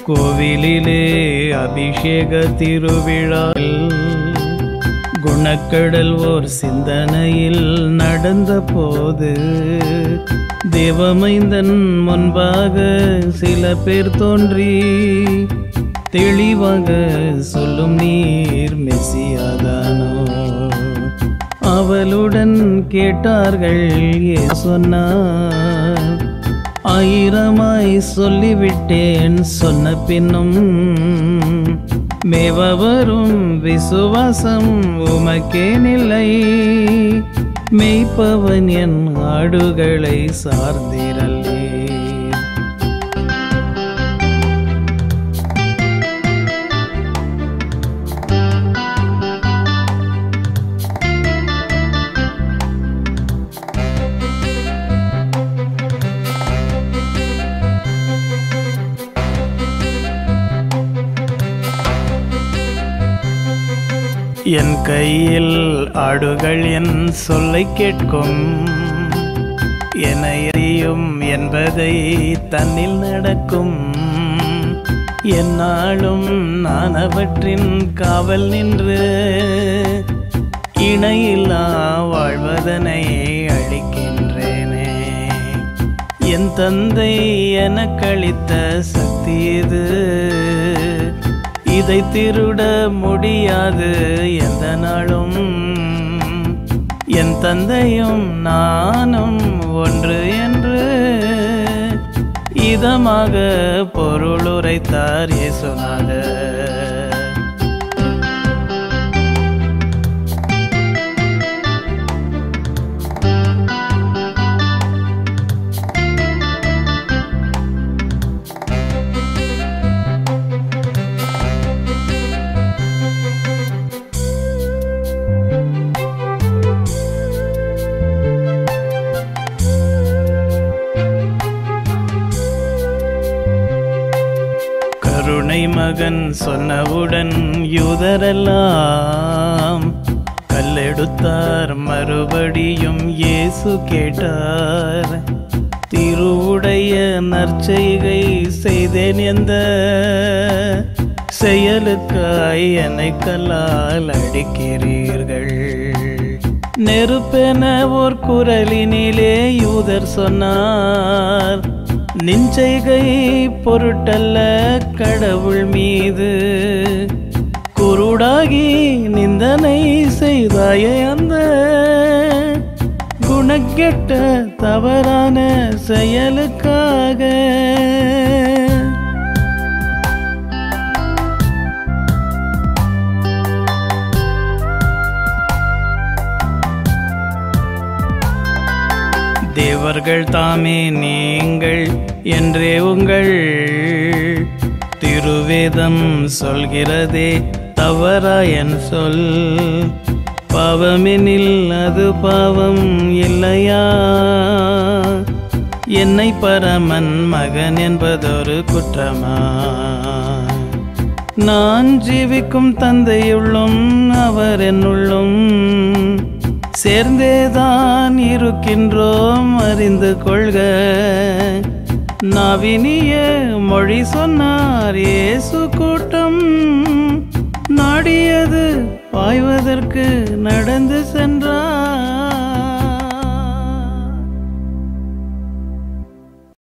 கோவிலிலே அபிஷேக திருவிழா குணக்கடல் ஓர் சிந்தனையில் நடந்த போது தேவமைந்தன் முன்பாக சில பேர் தோன்றி தெளிவாக சொல்லும் நீர் மெசியாதானோ அவளுடன் கேட்டார்கள் ஏ சொன்னார் ஆயிரமாய் சொல்லிவிட்டேன் சொன்ன பின்னும் மேவ வரும் விசுவாசம் உமக்கேனில்லை மெய்ப்பவன் என் ஆடுகளை சார்ந்திரல்லே என் கையில் ஆடுகள் என் சொல்லை கேட்கும் என அறியும் என்பதை தன்னில் நடக்கும் என்னாலும் நான் அவற்றின் காவல் நின்று இணையில்லா வாழ்வதனை அளிக்கின்றேனே என் தந்தை எனக்களித்த சக்தி இது இதை திருட முடியாது எந்த நாளும் என் தந்தையும் நானும் ஒன்று என்று இதமாக பொருளுரைத்தார் இயேசுநாதர் கருணை மகன் சொன்னவுடன் யூதரெல்லாம் கல்லெடுத்தார் மறுபடியும் இயேசு கேட்டார் திருவுடைய நற்செய்கை செய்தேன் எந்த செயலுக்காய் என்னை கல்லால் அடிக்கிறீர்கள் நெருப்பென ஓர் குரலினிலே யூதர் சொன்னார் நிஞ்சைகை பொருட்டல்ல கடவுள் மீது குருடாகி நிந்தனை செய்தாயே அந்த குணக்கெட்ட தவறான செயலுக்காக தேவர்கள் தாமே நீங்கள் என்றே உங்கள் திருவேதம் சொல்கிறதே தவறா என் சொல் பாவமெனில் அது பாவம் இல்லையா என்னை பரமன் மகன் என்பதொரு குற்றமா நான் ஜீவிக்கும் தந்தையுள்ளும் அவர் என்னுள்ளும் சேர்ந்தேதான் இருக்கின்றோம் அறிந்து கொள்க நாவினிய மொழி சொன்னார் இயேசு கூட்டம் நாடியது பாய்வதற்கு நடந்து சென்றார்